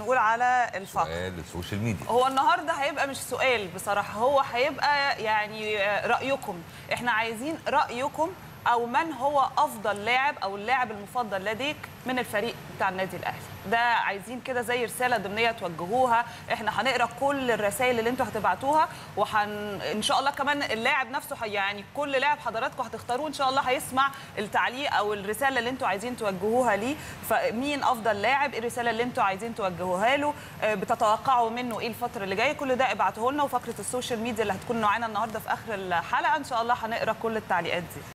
موجود على الفقره سؤال السوشيال ميديا هو النهارده هيبقى مش سؤال بصراحه هو هيبقى يعني رايكم احنا عايزين رايكم او من هو افضل لاعب او اللاعب المفضل لديك من الفريق بتاع النادي الاهلي ده عايزين كده زي رساله ضمنيه توجهوها احنا هنقرا كل الرسائل اللي انتوا هتبعتوها وحن ان شاء الله كمان اللاعب نفسه حي- يعني كل لاعب حضراتكم هتختاروه ان شاء الله هيسمع التعليق او الرساله اللي انتوا عايزين توجهوها ليه فمين افضل لاعب ايه الرساله اللي انتوا عايزين توجهوها له آه، بتتوقعوا منه ايه الفتره اللي جايه كل ده ابعتوه لنا وفقره السوشيال ميديا اللي هتكون معانا النهارده في اخر الحلقه ان شاء الله هنقرا كل التعليقات دي